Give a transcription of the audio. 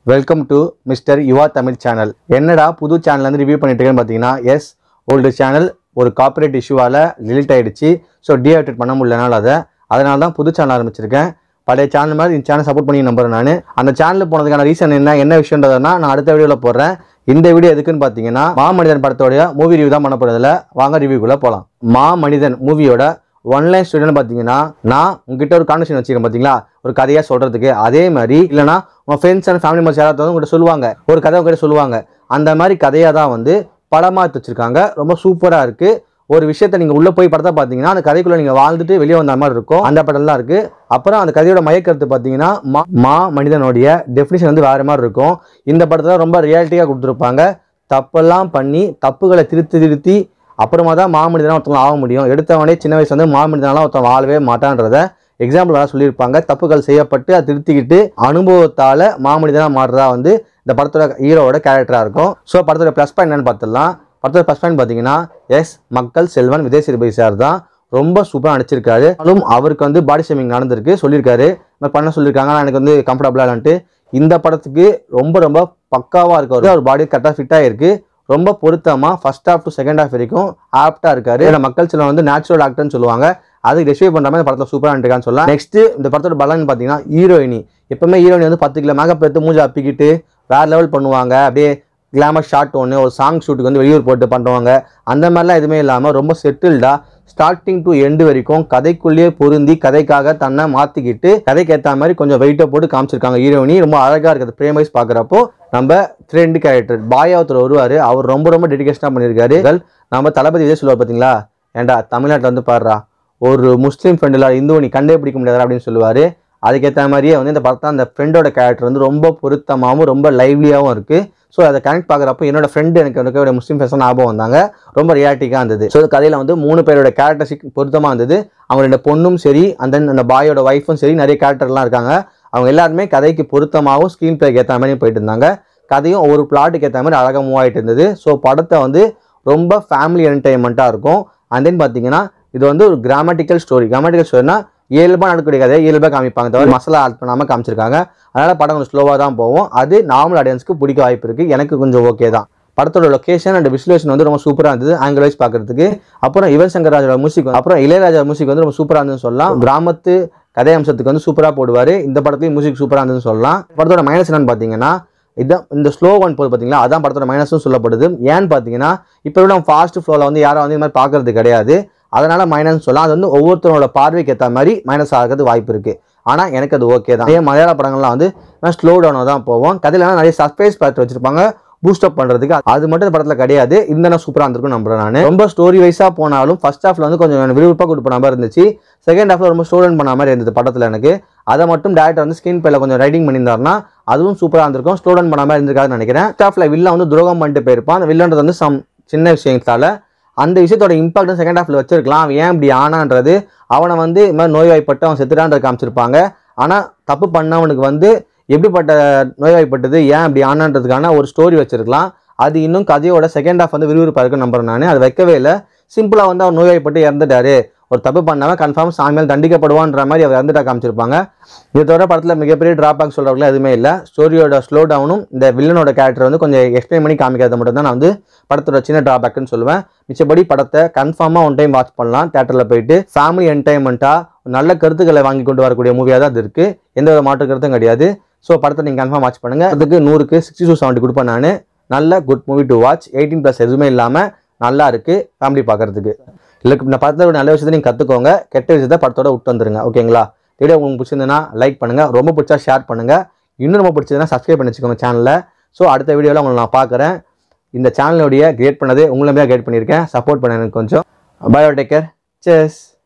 welcome to mister Yuva Tamil channel என்னடா புது channel வந்து ரிவ்யூ பண்ணிட்டு இருக்கேன்னு பார்த்தீங்கன்னா எஸ் ஓல்டு சேனல் ஒரு காப்பரேட் இஷ்யூவால் delete ஆயிடுச்சு ஸோ டீஆக்டிவேட் பண்ண முடியலனால அதை அதனால தான் புது சேனல் ஆரம்பிச்சிருக்கேன் பழைய சேனல் மாதிரி இந்த சேனல் சப்போர்ட் பண்ணி நம்புறேன் நான் அந்த சேனல் போனதுக்கான ரீசன் என்ன என்ன விஷயன்றதுனா நான் அடுத்த வீடியோவில் போடுறேன் இந்த வீடியோ எதுக்குன்னு பார்த்தீங்கன்னா மாமனிதன் படத்தோடைய மூவி ரிவ்யூ தான் பண்ண போகிறதுல வாங்க ரிவ்யூக்குள்ளே போகலாம் மாமனிதன் மூவியோட ஒன்லைன் ஸ்டூடெண்ட் பார்த்தீங்கன்னா நான் உங்ககிட்ட ஒரு கான்வர்சேஷன் வச்சுக்கிறேன் பார்த்தீங்களா ஒரு கதையாக சொல்கிறதுக்கு அதே மாதிரி இல்லைனா உங்கள் ஃப்ரெண்ட்ஸ் அண்ட் ஃபேமிலி மெம்பர்ஸ் யாராவது வந்து உங்கள்கிட்ட சொல்லுவாங்க ஒரு கதை உங்ககிட்ட சொல்லுவாங்க அந்த மாதிரி கதையாக தான் வந்து படமாக எடுத்து வச்சிருக்காங்க ரொம்ப சூப்பராக இருக்குது ஒரு விஷயத்த நீங்கள் உள்ளே போய் படத்தை பார்த்தீங்கன்னா அந்த கதைக்குள்ளே நீங்கள் வாழ்ந்துட்டு வெளியே வந்த மாதிரி இருக்கும் அந்த படம்லாம் இருக்குது அப்புறம் அந்த கதையோட மையக்கருத்து பார்த்தீங்கன்னா மா மா மனிதனுடைய டெஃபினிஷன் வந்து வேறு மாதிரி இருக்கும் இந்த படத்தில் ரொம்ப ரியாலிட்டியாக கொடுத்துருப்பாங்க தப்பெல்லாம் பண்ணி தப்புகளை திருத்தி திருத்தி அப்புறமா தான் மாமனிதனாக ஒருத்தவங்க ஆக முடியும் எடுத்தவனே சின்ன வயசுல வந்து மாமனிதனால ஒருத்தன் வாழவே மாட்டான்றத எக்ஸாம்பிள் சொல்லியிருப்பாங்க தப்புகள் செய்யப்பட்டு அதை திருத்திக்கிட்டு அனுபவத்தால் மாமனிதனாக மாறுறதா வந்து இந்த படத்தோட ஹீரோவோட கேரக்டராக இருக்கும் ஸோ படத்தோட ப்ளஸ் பாயிண்ட் என்னன்னு பார்த்துடலாம் படத்தோட ப்ளஸ் பாயிண்ட் பார்த்தீங்கன்னா எஸ் மக்கள் செல்வன் விஜய் சேதுபதி சார் தான் ரொம்ப சூப்பராக நடிச்சிருக்காரு ஆனாலும் அவருக்கு வந்து பாடி ஷேமிங் நடந்திருக்கு சொல்லியிருக்காரு இந்த மாதிரி பண்ண சொல்லியிருக்காங்க ஆனால் எனக்கு வந்து கம்ஃபர்டபுளாக இல்லைன்ட்டு இந்த படத்துக்கு ரொம்ப ரொம்ப பக்காவாக இருக்காரு அவர் பாடி கரெக்டாக ஃபிட்டாக இருக்கு ரொம்ப பொருத்தமாக first half to second half வரைக்கும் ஆப்டாக இருக்காரு ஏன்னா மக்கள் செல்வன் வந்து நேச்சுரல் ஆக்டர்னு சொல்லுவாங்க அதுக்கு ரெசிவ் பண்ணுற மாதிரி இந்த படத்தில் சூப்பராக இருக்கான்னு சொல்லலாம் நெக்ஸ்ட் இந்த படத்தோட பலன் பார்த்தீங்கன்னா ஹீரோயினி எப்பவுமே ஹீரோயினி வந்து பத்து கிலோ மேக்கப் எடுத்து மூஞ்சி அப்பிக்கிட்டு வேற லெவல் பண்ணுவாங்க அப்படியே கிளாமர் ஷாட் ஒன்று ஒரு சாங் ஷூட்டுக்கு வந்து வெளியூர் போட்டு பண்ணுவாங்க அந்த மாதிரிலாம் எதுவுமே இல்லாமல் ரொம்ப செட்டில்டாக ஸ்டார்டிங் டு எண்டு வரைக்கும் கதைக்குள்ளேயே பொருந்தி கதைக்காக தன்னை மாற்றிக்கிட்டு கதைக்கு ஏற்ற மாதிரி கொஞ்சம் வெயிட்டை போட்டு காமிச்சிருக்காங்க ஹீரோயினி ரொம்ப அழகாக இருக்குது பிரேம் வைஸ் பார்க்குறப்போ நம்ம ஃப்ரெண்டு கேரக்டர் பாயா ஒருத்தர் வருவார் அவர் ரொம்ப ரொம்ப டெடிகேஷனாக பண்ணியிருக்காரு நம்ம தளபதி விஜய் சொல்லுவார் பார்த்தீங்களா ஏன்டா தமிழ்நாட்டில் வந்து பாடுறா ஒரு முஸ்லீம் ஃப்ரெண்டில் இந்து நீ கண்டே பிடிக்க முடியாது அப்படின்னு சொல்லுவார் அதுக்கேற்ற மாதிரியே வந்து இந்த படத்தில் அந்த ஃப்ரெண்டோட கேரக்டர் வந்து ரொம்ப பொருத்தமாகவும் ரொம்ப லைவ்லியாகவும் இருக்குது ஸோ அதை கனெக்ட் பார்க்குறப்போ என்னோட ஃப்ரெண்டு எனக்கு எனக்கு ஒரு முஸ்லீம் ஃபேஷன் ஞாபகம் வந்தாங்க ரொம்ப ரியாலிட்டிக்காக இருந்தது ஸோ கதையில் வந்து மூணு பேரோட கேரக்டர்ஸிக் பொருத்தமாக இருந்தது அவங்க ரெண்டு பொண்ணும் சரி அந்த அந்த பாயோட ஒய்ஃபும் சரி நிறைய கேரக்டர்லாம் இருக்காங்க அவங்க எல்லாருமே கதைக்கு பொருத்தமாகவும் ஸ்க்ரீன் பிளேக்கு ஏற்ற மாதிரி போயிட்டு இருந்தாங்க கதையும் ஒவ்வொரு பிளாட்டுக்கு ஏற்ற மாதிரி அழகாக மூவ் ஆகிட்டு இருந்தது ஸோ படத்தை வந்து ரொம்ப ஃபேமிலி என்டர்டைன்மெண்ட்டாக இருக்கும் அண்ட் தென் பார்த்தீங்கன்னா இது வந்து ஒரு கிராமட்டிக்கல் ஸ்டோரி கிராமட்டிக்கல் ஸ்டோரினா இயல்பாக நடக்கக்கூடிய கதையை இயல்பாக காமிப்பாங்க தவிர மசாலா ஆட் பண்ணாமல் காமிச்சிருக்காங்க அதனால் படம் கொஞ்சம் ஸ்லோவாக தான் போகும் அது நார்மல் ஆடியன்ஸ்க்கு பிடிக்க வாய்ப்பு இருக்குது எனக்கு கொஞ்சம் ஓகே தான் படத்தோட லொகேஷன் அண்ட் விசுலேஷன் வந்து ரொம்ப சூப்பராக இருந்தது ஆங்கிள் வைஸ் பார்க்கறதுக்கு அப்புறம் யுவன் சங்கர் ராஜோட மியூசிக் அப்புறம் இளையராஜா மியூசிக் வந்து ரொம்ப சூப்பராக இருந்ததுன்னு சொல்லலாம் கிராமத்து கதை அம்சத்துக்கு வந்து சூப்பராக போடுவார் இந்த படத்துலையும் மியூசிக் சூப்பராக இருந்ததுன்னு சொல்லலாம் படத்தோட மைனஸ் என்னன்னு பார்த்தீங்கன்னா இதான் இந்த ஸ்லோ ஒன் போது பார்த்தீங்களா அதான் படத்தோட மைனஸும் சொல்லப்படுது ஏன்னு பார்த்தீங்கன்னா இப்போ விட ஃபாஸ்ட் ஃப்ளோவில் வந்து யாரும் வந்து இந்த மாதிரி பார்க்கறது கிடையாது அதனால மைனஸ் சொல்லலாம் அது வந்து ஒவ்வொருத்தரோட பார்வைக்கு ஏற்ற மாதிரி மைனஸ் ஆகிறது வாய்ப்பு இருக்குது ஆனால் எனக்கு அது ஓகே தான் அதே மலையாள படங்கள்லாம் வந்து ஸ்லோ டவுனாக தான் போவோம் கதையில நிறைய சர்ப்ரைஸ் பார்த்து வச்சிருப்பாங்க பூஸ்ட் அப் பண்ணுறதுக்கு அது மட்டும் இந்த படத்தில் கிடையாது இருந்தாலும் சூப்பராக இருந்திருக்கும் நம்புறேன் நான் ரொம்ப ஸ்டோரி வைஸாக போனாலும் ஃபர்ஸ்ட் ஹாஃப்ல வந்து கொஞ்சம் விறுவிறுப்பாக கொடுப்ப மாதிரி இருந்துச்சு செகண்ட் ஹாஃப்ல ரொம்ப ஸ்டோரன் பண்ண மாதிரி இருந்தது படத்தில் எனக்கு அதை மட்டும் டேரக்டர் வந்து ஸ்க்ரீன் பேல கொஞ்சம் ரைட்டிங் பண்ணியிருந்தாருன்னா அதுவும் சூப்பராக இருந்திருக்கும் ஸ்டூடெண்ட் பண்ண மாதிரி இருந்திருக்காதுன்னு நினைக்கிறேன் ஃபர்ஸ்ட் ஹாஃப்ல வில்ல வந்து துரோகம் பண்ணிட்டு போயிருப்பான் அந்த வில்லன்றது வந்து சம் சின்ன விஷயத்தால அந்த விஷயத்தோட இம்பாக்ட் செகண்ட் ஹாஃப்ல வச்சிருக்கலாம் அவன் ஏன் இப்படி ஆனான்றது அவனை வந்து இது மாதிரி நோய்வாய்ப்பட்டு அவன் செத்துட்டான்ற காமிச்சிருப்பாங்க ஆனால் தப்பு பண்ணவனுக்கு வந்து எப்படிப்பட்ட நோய்வாய்ப்பட்டது ஏன் அப்படி ஆனான்றதுக்கான ஒரு ஸ்டோரி வச்சிருக்கலாம் அது இன்னும் கதையோட செகண்ட் ஹாஃப் வந்து விறுவிறுப்பாக இருக்குன்னு நம்புறேன் நான் அது வைக்கவே இல்லை சிம்பிளாக வந்து அவர் நோய்வாய்ப்பட்டு இறந்துட்டாரு ஒரு தப்பு பண்ணவன் கன்ஃபார்ம் சாமியால் தண்டிக்கப்படுவான்ற மாதிரி அவர் இறந்துட்டா காமிச்சிருப்பாங்க இது தவிர படத்தில் மிகப்பெரிய ட்ராபேக் சொல்கிறவங்களும் எதுவுமே இல்லை ஸ்டோரியோட ஸ்லோ டவுனும் இந்த வில்லனோட கேரக்டர் வந்து கொஞ்சம் எக்ஸ்பிளைன் பண்ணி காமிக்கிறது மட்டும் தான் நான் வந்து படத்தோட சின்ன ட்ராபேக்னு சொல்லுவேன் மிச்சபடி படத்தை கன்ஃபார்மாக ஒன் டைம் வாட்ச் பண்ணலாம் தேட்டரில் போயிட்டு ஃபேமிலி என்டர்டைன்மெண்ட்டாக நல்ல கருத்துக்களை வாங்கி கொண்டு வரக்கூடிய மூவியாக தான் அது இருக்குது எந்த ஒரு மாற்று கருத்தும் கிடையாது ஸோ படத்தை நீங்கள் கன்ஃபார்ம் வாட்ச் பண்ணுங்கள் அதுக்கு நூறுக்கு சிக்ஸ்டி டூ செவன்ட்டி கொடுப்பேன் நான் நல்ல good movie to watch eighteen plus எதுவுமே இல்லாமல் நல்லா இருக்குது ஃபேமிலி பார்க்குறதுக்கு இல்லை இந்த படத்தோட நல்ல விஷயத்தை நீங்கள் கற்றுக்கோங்க கெட்ட விஷயத்தை படத்தோட விட்டு வந்துருங்க ஓகேங்களா வீடியோ உங்களுக்கு பிடிச்சிருந்ததுன்னா லைக் பண்ணுங்கள் ரொம்ப பிடிச்சா ஷேர் பண்ணுங்கள் இன்னும் ரொம்ப பிடிச்சதுன்னா சப்ஸ்கிரைப் பண்ணி வச்சுக்கோங்க சேனலில் ஸோ அடுத்த வீடியோவில் உங்களை நான் பார்க்குறேன் இந்த சேனலுடைய கிரியேட் பண்ணது உங்களை கிரியேட் பண்ணியிருக்கேன் சப்போர்ட் பண்ண எனக்கு கொஞ்சம் பயோடேக்கர் செஸ்